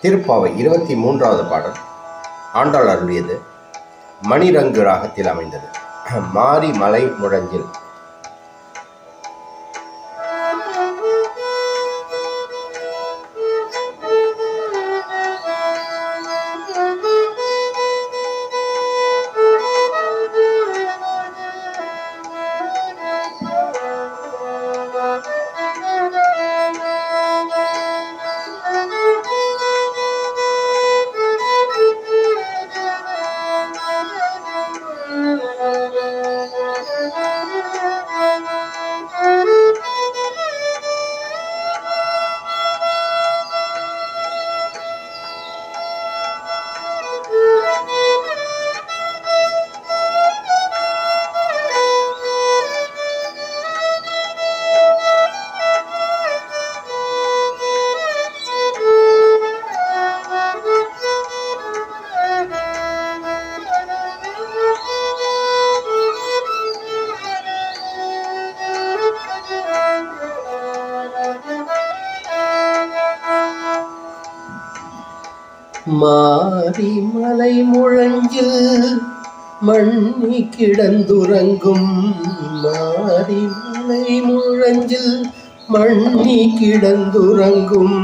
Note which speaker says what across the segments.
Speaker 1: திருப்பாவை இருபத்தி மூன்றாவது பாடல் ஆண்டாள் அருளியது மணிரங்கு ராகத்தில் அமைந்தது மாரி மலை முழஞ்சில்
Speaker 2: மாரி மலை முழங்கில் மண்ணி கிடந்துறங்கும் மாரி மலை முழங்கில் மண்ணி கிடந்துறங்கும்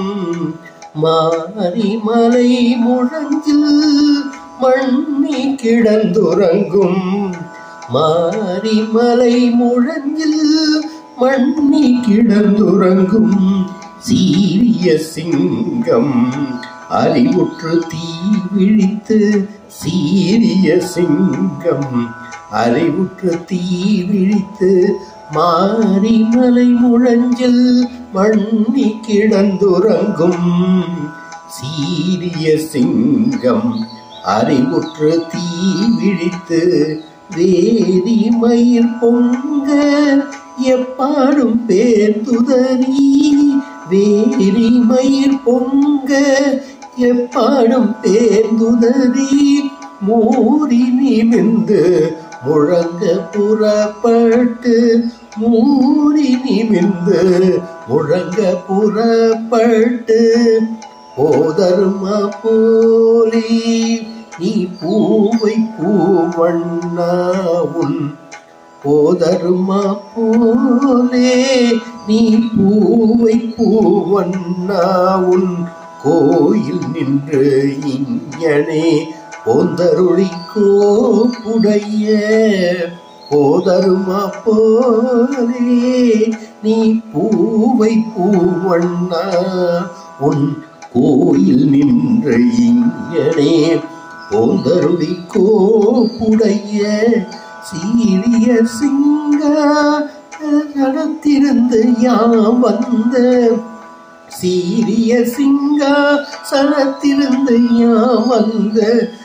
Speaker 2: மாரி மலை முழங்கில் மண்ணி கிடந்துறங்கும் மாரி மலை முழங்கில் மண்ணி கிடந்துறங்கும் சீரிய சிங்கம் அறிவுற்று தீ விழித்து சீரிய சிங்கம் அறிவுற்று தீ விழித்து மாரி மலை முழஞ்சில் மண்ணி கிடந்துறங்கும் சீரிய சிங்கம் அறிவுற்று தீ விழித்து வேதி மயிர் பொங்க எப்பாடும் பேர்துதறி வேரி மயிர் பொங்க எப்பாடும் பேர்ந்துதறி மூறி நிமிந்து முழங்க புறப்பட்டு மூறி நிமிந்து முழங்க புறப்பட்டு போதருமா போலி நீ பூவை பூவண்ணாவுன் போதருமா போலே நீ பூவை பூவண்ணாவுன் கோயில் நின்று இஞனே போந்தருளி கோப்புடைய போதருமா போலே நீ பூவை பூவண்ணா உன் கோயில் நின்று இஞனே போந்தருளி கோப்புடைய சீரிய சிங்கா நடத்திருந்து யாம் வந்த சீரிய சிங்கா சனத்திருந்து யாம் வந்த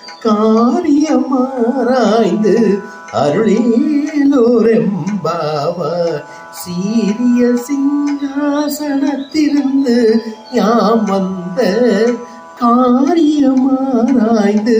Speaker 2: காரியமாராய்ந்து அருளேலோரெம்பாவா சீரிய சிங்காசனத்திருந்து யாம் வந்த காரியமாராய்ந்து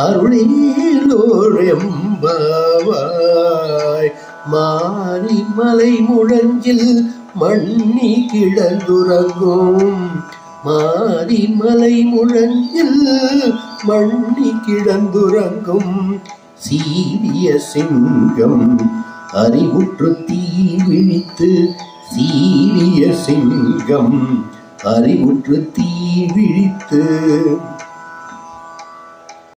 Speaker 2: அருளேலோரெம்பாவாய் மாறி மலை முழஞ்சில் மண்ணி கிடந்துறங்கும் மாறி மலை முழஞ்சில் மண்ணி கிடந்துறங்கும் சீரிய சிங்கம் அறிவுற்று தீ விழித்து சீரிய சிங்கம் அறிவுற்று தீ விழித்து